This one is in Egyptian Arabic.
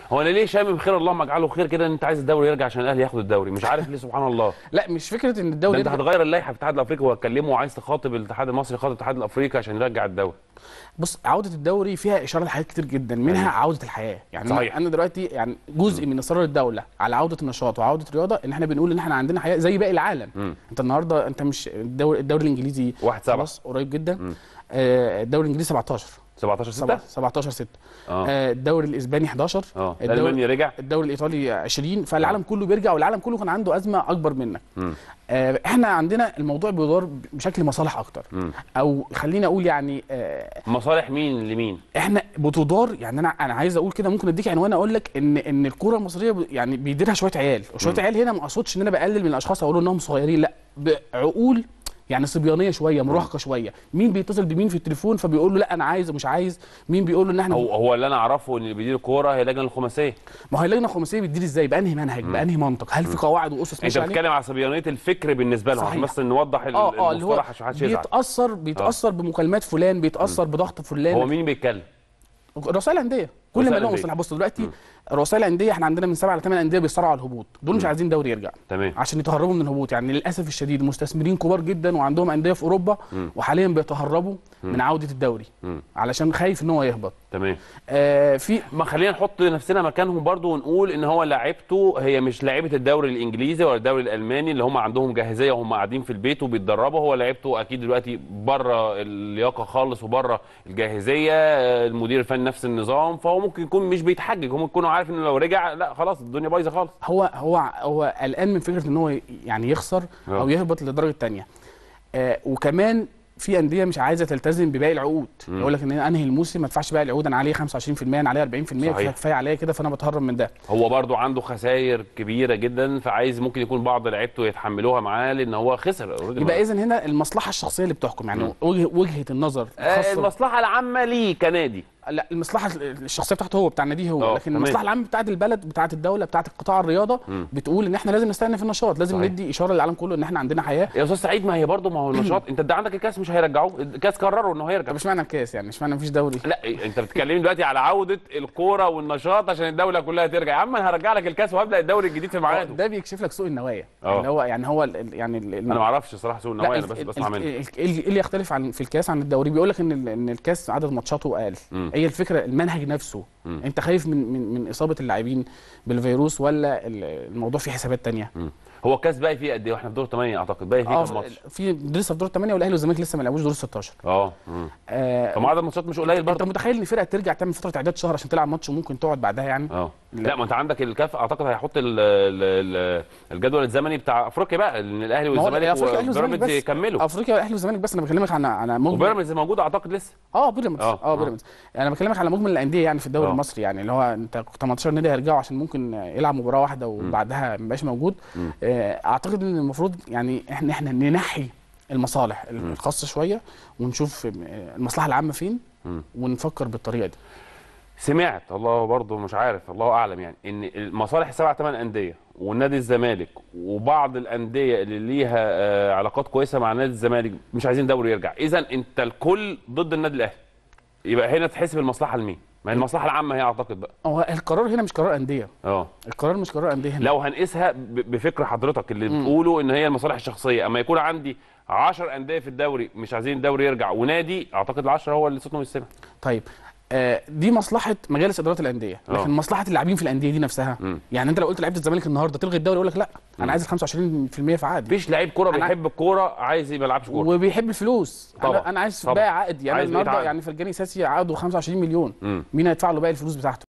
هو انا ليه شامم خير اللهم اجعله خير كده ان انت عايز الدوري يرجع عشان الاهلي ياخد الدوري مش عارف ليه سبحان الله لا مش فكره ان ده الدوري انت يرجع- هتغير اللائحه في الاتحاد الافريقي وهتكلمه وعايز تخاطب الاتحاد المصري خاطب الاتحاد الافريقي عشان يرجع الدوري بص عوده الدوري فيها اشاره لحاجات كتير جدا منها أيوة. عوده الحياه يعني صحيح. صحيح. انا دلوقتي يعني جزء من اصرار الدوله على عوده النشاط وعوده الرياضه ان احنا بنقول ان احنا عندنا حياه زي باقي العالم مم. انت النهارده انت مش الدوري, الدوري الانجليزي واحد سبعة. خلاص قريب جدا مم. آه الدوري الانجليزي 17 17 6 17 6 اه آه الدوري الاسباني 11 اه الدوري الالماني رجع الدوري الايطالي 20 فالعالم كله بيرجع والعالم كله كان عنده ازمه اكبر منك مم. آه، احنا عندنا الموضوع بيدور بشكل مصالح اكتر مم. او خليني اقول يعني آه، مصالح مين لمين احنا بتدار يعني انا انا عايز اقول كده ممكن اديك عنوان اقول لك ان ان الكره المصريه ب- يعني بيديرها شويه عيال وشويه مم. عيال هنا ما اقصدش ان انا بقلل من الاشخاص اقول انهم صغيرين لا بعقول يعني صبيانيه شويه مراهقه شويه مين بيتصل بمين في التليفون فبيقول له لا انا عايز ومش عايز مين بيقول له ان احنا هو هو اللي انا اعرفه ان اللي بيدير الكوره هي اللجنه الخماسيه ما هي اللجنه الخماسيه بتدير ازاي بانهي منهج بانهي منطق هل في قواعد واسس انت ماشي عليها بتتكلم على صبيانيه الفكر بالنسبه لهم عشان صحيح. بس نوضح ال- اه اه اللي هو المصطلح عشان محدش يزعل بيتاثر بيتاثر بمكالمات فلان بيتاثر بضغط فلان هو مين بيتكلم رؤساء الانديه كل رؤساء ما لهم الأندية. مصلحه بص دلوقتي رؤساء الانديه احنا عندنا من سبعه لثمان انديه بيصارعوا على الهبوط دول مش عايزين دوري يرجع تمام عشان يتهربوا من الهبوط يعني للاسف الشديد مستثمرين كبار جدا وعندهم انديه في اوروبا مم. وحاليا بيتهربوا من عوده الدوري مم. علشان خايف ان هو يهبط تمام آه في ما خلينا نحط نفسنا مكانهم برضو ونقول ان هو لعيبته هي مش لعيبه الدوري الانجليزي ولا الدوري الالماني اللي هم عندهم جاهزيه وهم قاعدين في البيت وبيتدربوا هو لعيبته اكيد دلوقتي بره اللياقه خالص وبره الجاهزيه آه، المدير الفني نفس النظام فهو ممكن يكون مش بيتحجج هو ممكن يكون عارف انه لو رجع لا خلاص الدنيا بايظه خالص هو هو هو قلقان من فكره ان هو يعني يخسر آه. او يهبط للدرجه الثانيه آه وكمان في انديه مش عايزه تلتزم بباقي العقود مم. يقول لك ان أنا انهي الموسم ما ادفعش باقي العقود انا عليه 25% انا عليه 40% صحيح. كفايه عليا كده فانا بتهرب من ده هو برضو عنده خسائر كبيره جدا فعايز ممكن يكون بعض لعيبته يتحملوها معاه لان هو خسر already. يبقى اذا هنا المصلحه الشخصيه اللي بتحكم يعني مم. وجه وجهه النظر آه، الخاصة- المصلحه العامه ليه كنادي لا المصلحه الشخصيه بتاعته هو بتاع النادي هو آه، لكن تمام. المصلحه العامه بتاعت البلد بتاعت الدوله بتاعت قطاع الرياضه مم. بتقول ان احنا لازم نستأنف النشاط لازم صحيح. ندي اشاره للعالم كله ان احنا عندنا حياه يا استاذ سعيد ما هي برضه ما هو النشاط انت ده عندك الكاس مش هيرجعوه الكاس قرروا انه هيرجع طب اشمعنى الكاس يعني اشمعنى مفيش دوري لا انت بتتكلمي دلوقتي على عوده الكوره والنشاط عشان الدوله كلها ترجع يا عم انا هرجع لك الكاس وهبدا الدوري الجديد في ميعاده ده بيكشف لك سوء النوايا آه. اللي هو يعني هو ال- ال- يعني ال- انا ما اعرفش صراحه سوق لا النوايا ال- انا بس ال- بسمع ال- منه ال- ايه اللي يختلف عن في الكاس عن الدوري بيقول لك ان ال- ان الكاس عدد ماتشاته اقل مم. هي الفكره المنهج نفسه مم. انت خايف من من من اصابه اللاعبين بالفيروس ولا ال- الموضوع فيه حسابات تانية مم. هو الكاس باقي فيه قد ايه واحنا في دور 8 اعتقد باقي فيه اه كام ماتش في لسه في دور الثمانيه والاهلي والزمالك لسه ما لعبوش دور ال 16 اه مم. آه طب عدد الماتشات مش قليل انت برضه متخيل ان فرقه ترجع تعمل فتره اعداد شهر عشان تلعب ماتش وممكن تقعد بعدها يعني اه لا. لا ما انت عندك الكاف اعتقد هيحط ال- ال- ال- الجدول الزمني بتاع افريقيا بقى ان الاهلي ما هو والزمالك أفريقيا الأهلي والزمالك وبيراميدز بس. يكملوا افريقيا والاهلي والزمالك بس انا بكلمك عن عن مجمل وبيراميدز موجود اعتقد لسه اه بيراميدز آه، اه آه. بيراميدز انا بكلمك على مجمل الانديه يعني في الدوري آه. المصري يعني اللي هو انت 18 نادي هيرجعوا عشان ممكن يلعب مباراه واحده وبعدها ما يبقاش موجود مم. آه، اعتقد ان المفروض يعني احنا احنا ننحي المصالح الخاصه شويه ونشوف آه، المصلحه العامه فين مم. ونفكر بالطريقه دي سمعت الله برضه مش عارف الله اعلم يعني ان المصالح السبع ثمان انديه ونادي الزمالك وبعض الانديه اللي ليها آه، علاقات كويسه مع نادي الزمالك مش عايزين دوري يرجع اذا انت الكل ضد النادي الاهلي يبقى هنا تحسب المصلحه لمين ما هي المصلحه العامه هي اعتقد بقى هو القرار هنا مش قرار انديه اه القرار مش قرار انديه هنا لو هنقيسها ب- بفكر حضرتك اللي مم. بتقوله ان هي المصالح الشخصيه اما يكون عندي 10 انديه في الدوري مش عايزين الدوري يرجع ونادي اعتقد ال10 هو اللي صوتهم السمع طيب آه دي مصلحه مجالس ادارات الانديه آه. لكن مصلحه اللاعبين في الانديه دي نفسها مم. يعني انت لو قلت لعيبه الزمالك النهارده تلغي الدوري يقول لك لا مم. انا عايز ال 25% في عقدي مفيش لعيب كوره أنا- بيحب الكوره عايز ما يلعبش كوره وبيحب الفلوس طبعا. انا انا عايز طبعا. باقي عقد يعني عايز بقية النهارده عقد. يعني فرجاني ساسي عقده 25 مليون مم. مين هيدفع له باقي الفلوس بتاعته